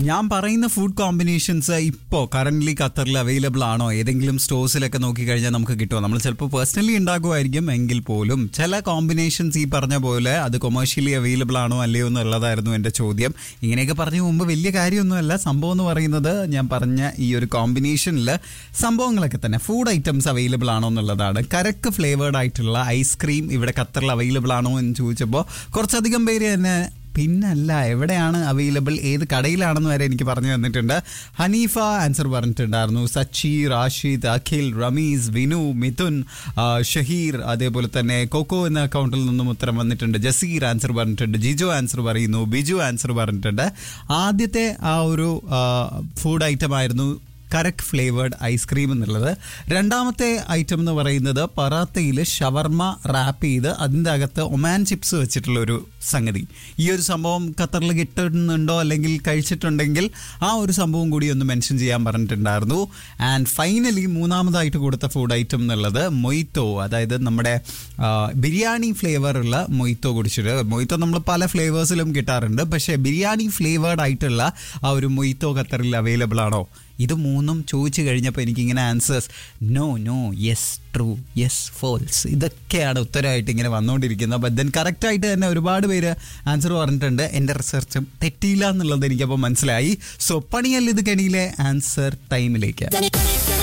ഞാൻ പറയുന്ന food combinations ഇപ്പോൾ കറന്റ് ഖത്തറിൽ അവൈലബിൾ ആണോ ഏതെങ്കിലും സ്റ്റോഴ്സിലൊക്കെ നോക്കിക്കഴിഞ്ഞാൽ നമുക്ക് കിട്ടുമോ നമ്മൾ ചിലപ്പോൾ പേഴ്സണലി ഉണ്ടാകുമായിരിക്കും എങ്കിൽ പോലും ചില കോമ്പിനേഷൻസ് ഈ പറഞ്ഞ പോലെ അത് കൊമേഴ്ഷ്യലി അവൈലബിൾ ആണോ അല്ലയോ എന്നുള്ളതായിരുന്നു എൻ്റെ ചോദ്യം ഇങ്ങനെയൊക്കെ പറഞ്ഞ മുമ്പ് വലിയ കാര്യമൊന്നുമല്ല സംഭവം എന്ന് പറയുന്നത് ഞാൻ പറഞ്ഞ ഈ ഒരു കോമ്പിനേഷനിൽ സംഭവങ്ങളൊക്കെ തന്നെ ഫുഡ് ഐറ്റംസ് അവൈലബിൾ ആണോ എന്നുള്ളതാണ് കരക്ക് ഫ്ലേവേർഡ് ആയിട്ടുള്ള ഐസ്ക്രീം ഇവിടെ ഖത്തറിൽ അവൈലബിൾ ആണോ എന്ന് ചോദിച്ചപ്പോൾ കുറച്ചധികം പേര് തന്നെ പിന്നല്ല എവിടെയാണ് അവൈലബിൾ ഏത് കടയിലാണെന്ന് വരെ എനിക്ക് പറഞ്ഞു തന്നിട്ടുണ്ട് ഹനീഫ ആൻസർ പറഞ്ഞിട്ടുണ്ടായിരുന്നു സച്ചി റാഷിദ് അഖിൽ റമീസ് വിനു മിഥുൻ ആ, ഷഹീർ അതേപോലെ തന്നെ കോക്കോ എന്ന അക്കൗണ്ടിൽ നിന്നും ഉത്തരം വന്നിട്ടുണ്ട് ജസീർ ആൻസർ പറഞ്ഞിട്ടുണ്ട് ജിജു ആൻസർ പറയുന്നു ബിജു ആൻസർ പറഞ്ഞിട്ടുണ്ട് ആദ്യത്തെ ആ ഒരു ഫുഡ് ഐറ്റം ആയിരുന്നു കരക് ഫ്ലേവേർഡ് ഐസ്ക്രീം എന്നുള്ളത് രണ്ടാമത്തെ ഐറ്റം എന്ന് പറയുന്നത് പറാത്തയിൽ ഷവർമ റാപ്പ് ചെയ്ത് അതിൻ്റെ അകത്ത് ഒമാൻ ചിപ്സ് വെച്ചിട്ടുള്ള ഒരു സംഗതി ഈ ഒരു സംഭവം ഖത്തറിൽ കിട്ടുന്നുണ്ടോ അല്ലെങ്കിൽ കഴിച്ചിട്ടുണ്ടെങ്കിൽ ആ ഒരു സംഭവം കൂടി ഒന്ന് മെൻഷൻ ചെയ്യാൻ പറഞ്ഞിട്ടുണ്ടായിരുന്നു ആൻഡ് ഫൈനലി മൂന്നാമതായിട്ട് കൊടുത്ത ഫുഡ് ഐറ്റം എന്നുള്ളത് മൊയ്ത്തോ അതായത് നമ്മുടെ ആ, ബിരിയാണി ഫ്ലേവറുള്ള മൊയ്ത്തോ കുടിച്ചിട്ട് മൊയ്ത്തോ നമ്മൾ പല ഫ്ലേവേഴ്സിലും കിട്ടാറുണ്ട് പക്ഷേ ബിരിയാണി ഫ്ലേവേർഡ് ആയിട്ടുള്ള ആ ഒരു മൊയ്ത്തോ ഖത്തറിൽ അവൈലബിൾ ആണോ ഇത് മൂന്നും ചോദിച്ചു കഴിഞ്ഞപ്പോൾ എനിക്കിങ്ങനെ answers no no yes true yes false ഇതൊക്കെയാണ് ഉത്തരമായിട്ട് ഇങ്ങനെ വന്നുകൊണ്ടിരിക്കുന്നത് ബട്ട് ദെൻ കറക്റ്റായിട്ട് തന്നെ ഒരുപാട് പേര് ആൻസർ പറഞ്ഞിട്ടുണ്ട് എൻ്റെ റിസർച്ചും തെറ്റിയില്ല എന്നുള്ളത് എനിക്കപ്പോൾ മനസ്സിലായി സോ പണിയല്ല ഇത് കണിയിലെ ആൻസർ ടൈമിലേക്ക്